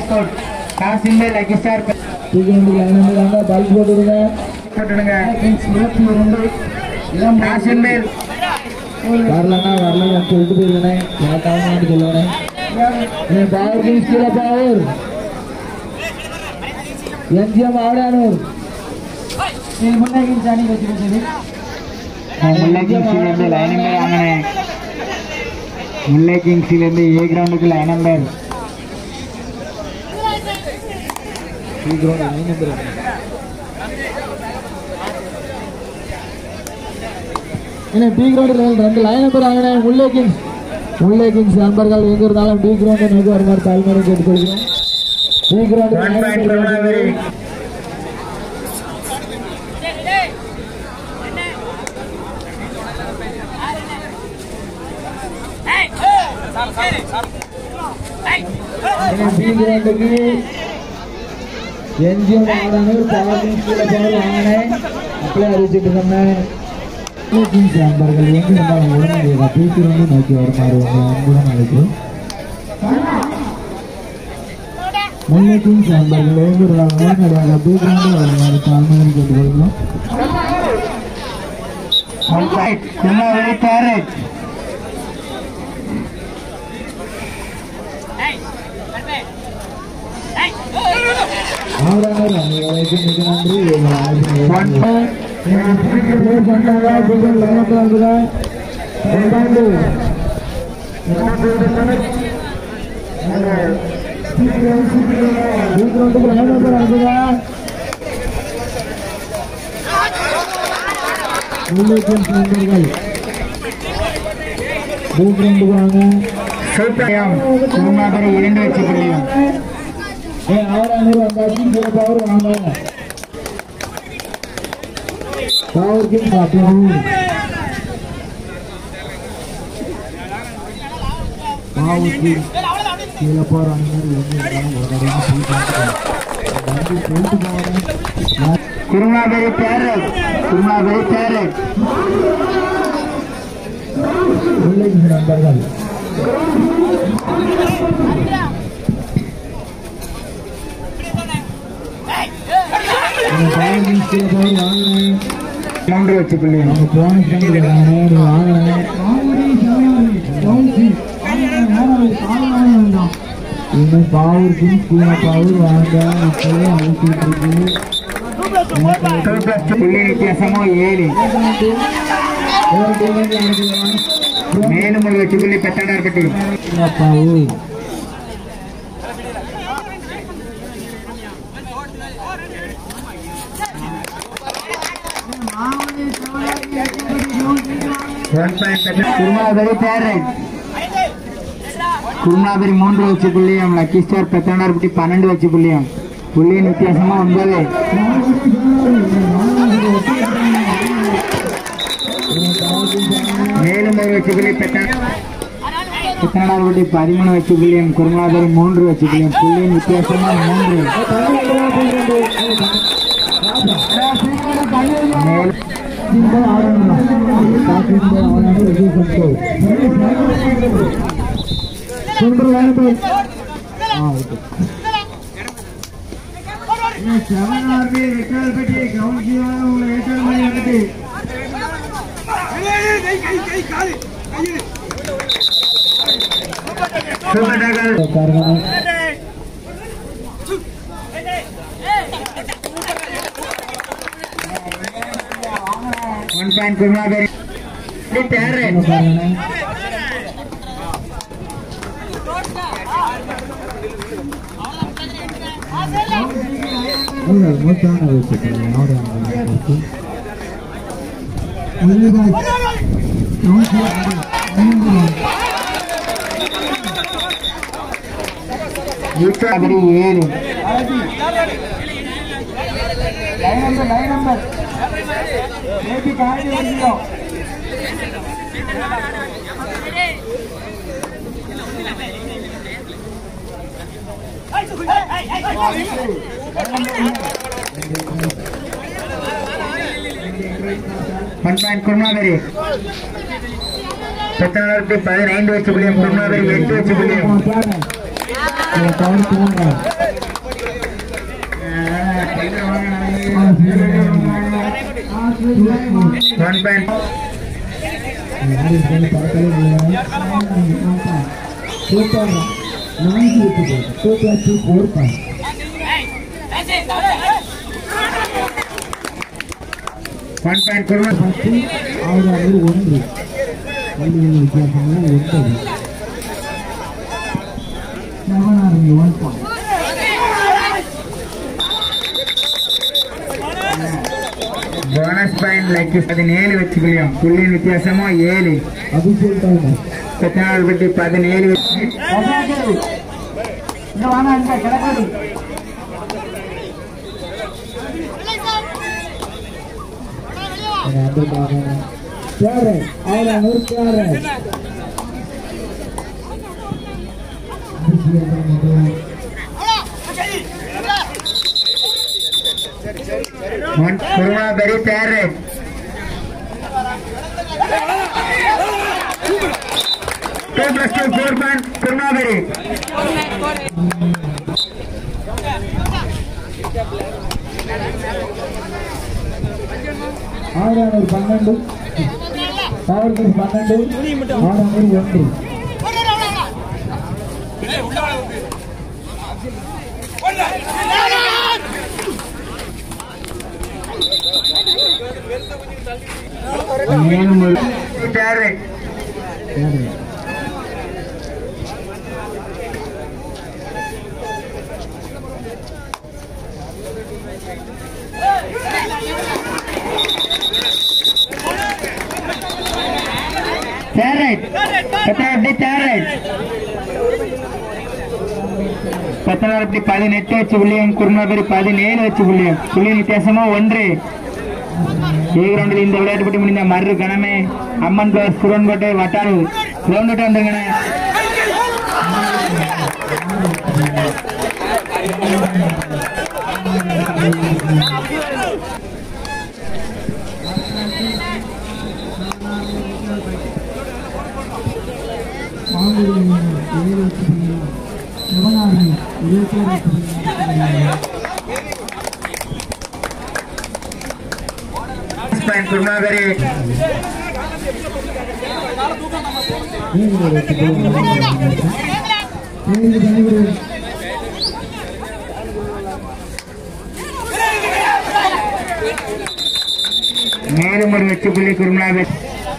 Code காசின் மேல் லக்கிஸ்டார் தூக்கி ரெண்டு லைன் நம்பர் பல்ப் போட்டுடுங்க போட்டுடுங்க இருபத்தி ரெண்டு இளம் காசின் மேல் வரலன்னா வரல சொல்லிட்டு போயிருவேன் கேட்டாங்கன்னு சொல்லுவேன் பவர் கிங்ஸ் கீழே பவர் எம்ஜிஎம் ஆவடானூர் முல்லை கிங்ஸ் அணி வச்சுக்கிட்டது முல்லை கிங்ஸ்லேருந்து லைன் நம்பர் வாங்கினேன் முல்லை கிங்ஸ்லேருந்து ஏ கிரவுண்டுக்கு லைன் நம்பர் சீக்கிரம் லைன் நம்பர் என்ன பி கிரவுண்ட் ரெண்டு லைன் நம்பர் வாங்கினேன் முல்லை கிங்ஸ் முல்லை கிங்ஸ் நண்பர்கள் எங்க இருந்தாலும் பி கிரவுண்டை நோக்கி வருமாறு தாய்மரம் கேட்டுக்கொள்கிறோம் B one point Tiruvannamalai ground B கிரவுண்டுக்கு என்ஜிஎம் ஆடானூர் பவர் கிங்ஸ் கீழே பவர் வாங்கினேன் அப்படியே அறிவிச்சிட்டு சொன்னேன் கிங்ஸ் நண்பர்கள் எங்க இருந்தாலும் உடனடியாக பி கிரவுண்டை நோக்கி வருமாறு உங்களை அன்புடன் அழைக்கிறோம் முல்லை கிங்ஸ் நண்பர்கள் எங்க இருந்தாலும் உடனடியாக பி கிரவுண்டை வருமாறு தாழ்மையில் கேட்டுக்கொள்கிறோம் ஒன் பாயிண்ட் திருவண்ணாமலை பேரட் ஆறாவது அணிகளுக்கு மிக நன்றி உங்கள் ஆதரவு. ஒன் பேர் சொன்னாங்க, நீங்கள் லைனப்ல வந்துங்க. ரெண்டாவது. சீக்கிரத்துக்கு லைன் நம்பர் அனுப்புங்க. முல்லை கிங்ஸ் நண்பர்கள் பூக்ரவுண்டுக்கு வாங்க சூப்பரியம் திருவண்ணாமலை இரண்டு வச்சு புள்ளியும் ஏ ஆறாயிரம் வந்தாச்சு சில பவர் வாங்க பவர் கிங் பார்ப்போம் பவர் கிங் கீழே போற அணிகள் எங்க இருந்தாலும் உடனடியாக போய் பார்த்துக்கலாம் வந்து போயிட்டு போகிறேன் Tiruvannamalai parrot Tiruvannamalai parrot Mullai kings நண்பர்கள் பவர் கிங்ஸ் கீழே பவர் வாங்கினேன் மூன்று வச்சு புள்ளியும் அவங்க போன ஃப்ரெண்டு வாங்கினேன் வாங்கினேன் இன்னும் பவர் கிங் கீழே பவர் வாங்க இப்போவே அழுத்திட்டு இருக்கு டூ பிளஸ் புள்ளி வித்தியாசமோ ஏழு மேலும் ஒரு வச்சு புள்ளி பெற்றாடார் பட்டி power one point Tiruvannamalai parrot Tiruvannamalai மூன்று வச்சு புள்ளியம் லக்கி ஸ்டார் பெத்தாண்டார் பட்டி பன்னெண்டு வச்சு புள்ளியம் புள்ளியின் வித்தியாசமா ஒன்பது மேலும் ஒரு வச்சு புள்ளி பெத்தாண்டார் பட்டி பதிமூணு வச்சு புள்ளியம் குருமாதரி மூன்று வச்சு புள்ளியம் புள்ளியின் வித்தியாசமா மூன்று மேலும் சூப்பர் டாக்கர் ஒன் பாயிண்ட் குருமாதரி பேரட் யூட்டாபடி ஏழு லைன் நம்பர் லைன் நம்பர் ஏபி காண்டி வருகிறோம் ஒன் பாயிண்ட் குருமாதரி பத்தனாயிரத்தி பதினைந்து வச்சு புள்ளியம் குருமாதரி எட்டு வச்சு புள்ளியம் இந்த பவர் தூங்குறான் ஒன் பாயிண்ட் யாரு இருக்கான்னு பார்க்கவே இல்லை சூப்பர் நான்கு விட்டு super two four point one point குருமா பத்து ஆறாவது ஒன்று பள்ளிகள் வித்தியாசங்கள் ஒன்பது செவனாறு one point bonus point like பதினேழு வச்சுக்கலையும் புள்ளியின் வித்தியாசமோ ஏழு அபிஷேக் டைமர் பத்தினாலு பட்டி பதினேழு அந்த பாருங்க கேரட் ஆறாவது கேரட் அபிஷேக் டைமர் ஒன் குருமா பெரி பேரு two plus two four point குருமா பெரி ஆறாவது பன்னெண்டு பவர் பிளஸ் பன்னெண்டு ஆறாவது ஒன்று ஏழு முழு பேரு கேரட் கேரட் பத்தாயிரத்தி கேரட் பத்தனாயிரத்தி பதினெட்டு வச்சு புள்ளியம் குருமாபேரி பதினேழு வச்சு புள்ளியம் புள்ளியின் வித்தியாசமா ஒன்று ஏ கிரவுண்டில் இந்த விளையாட்டு போட்டி முடிந்த மறு கணமே அம்மன் பிளஸ் குரன்பேட்டை வட்டாரு கிரவுண்ட் விட்டு வந்துருங்கண்ணே பாயிண்ட் குருமாபேரி மேலும் ஒரு வெற்றி புள்ளி குருமலாபேரி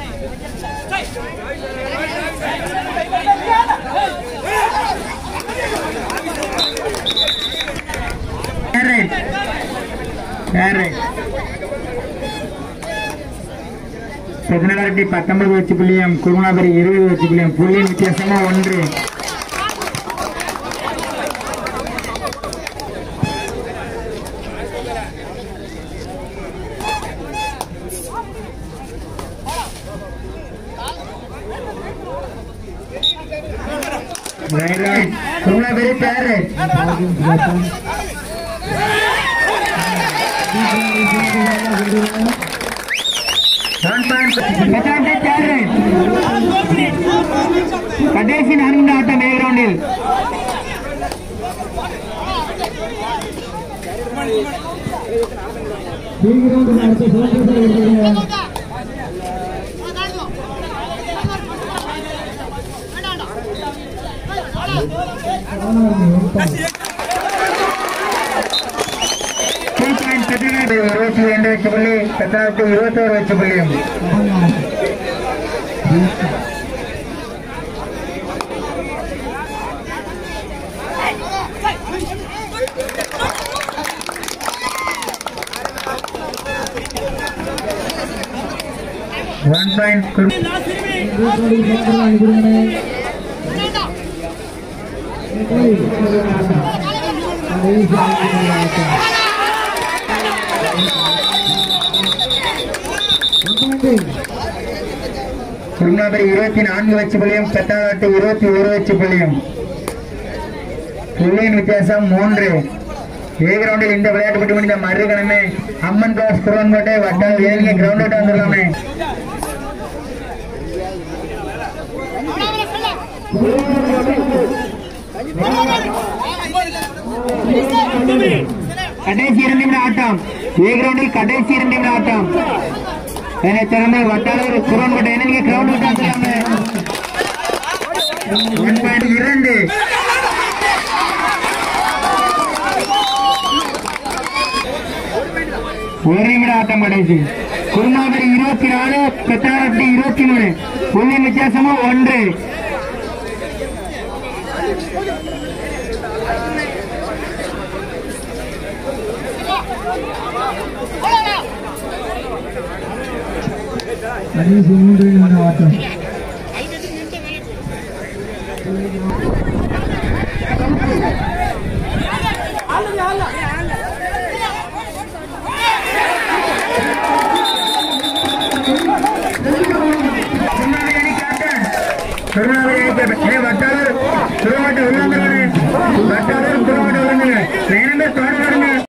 கேரட் கேரட் பதினாலாயிரத்தி பத்தொன்பது வச்சு புள்ளியம் குருமலாபுரி இருபது வச்சு புள்ளியம் புள்ளியின் வித்தியாசமா ஒன்று குருமலாபுரி கேரட் ஒன் பாயிண்ட் கேரட் கடைசி நான்கு ஆட்டம் ஏ கிரவுண்டில் டூ பாயிண்ட் பதினேழு இருபத்தி ரெண்டு வச்சு புள்ளி பத்தாயிரத்தி இருபத்தோரு வச்சு புள்ளியும் ஒன் பாயிண்ட் குருநாதர் இருபத்தி நான்கு வச்சு புள்ளியும் பத்தாவது இருபத்தி ஒரு வச்சு புள்ளியும் புள்ளியின் வித்தியாசம் மூன்று ஏ கிரவுண்டில் இந்த விளையாட்டு போட்டி முடிந்த மறுகணமே அம்மன் கிளாஸ் குருவன்கோட்டை வட்டால் ஏழுங்க கிரவுண்ட் விட்டு வந்துடலாமே கடைசி இரண்டு நிமிட ஆட்டம் ஏ கிரவுண்டில் கடைசி இரண்டு நிமிட ஆட்டம் என்னை திறந்து வட்டாளர் குரோன் பட்ட என்ன நீங்க கிரவுண்ட் விட்டாங்க ஒன் பாயிண்ட் இரண்டு ஒரு நிமிட ஆட்டம் கடைசி குருநாதர் இருபத்தி நாலு பெத்தாரட்டி இருபத்தி மூணு புள்ளி வித்தியாசமும் ஒன்று கடைசி மூன்று நிமிட ஆட்டம் வட்டாளர் திருவாட்ட உள்ளாங்க வட்டாளர் திருவாட்ட உள்ளாங்க இரண்டு தொடர்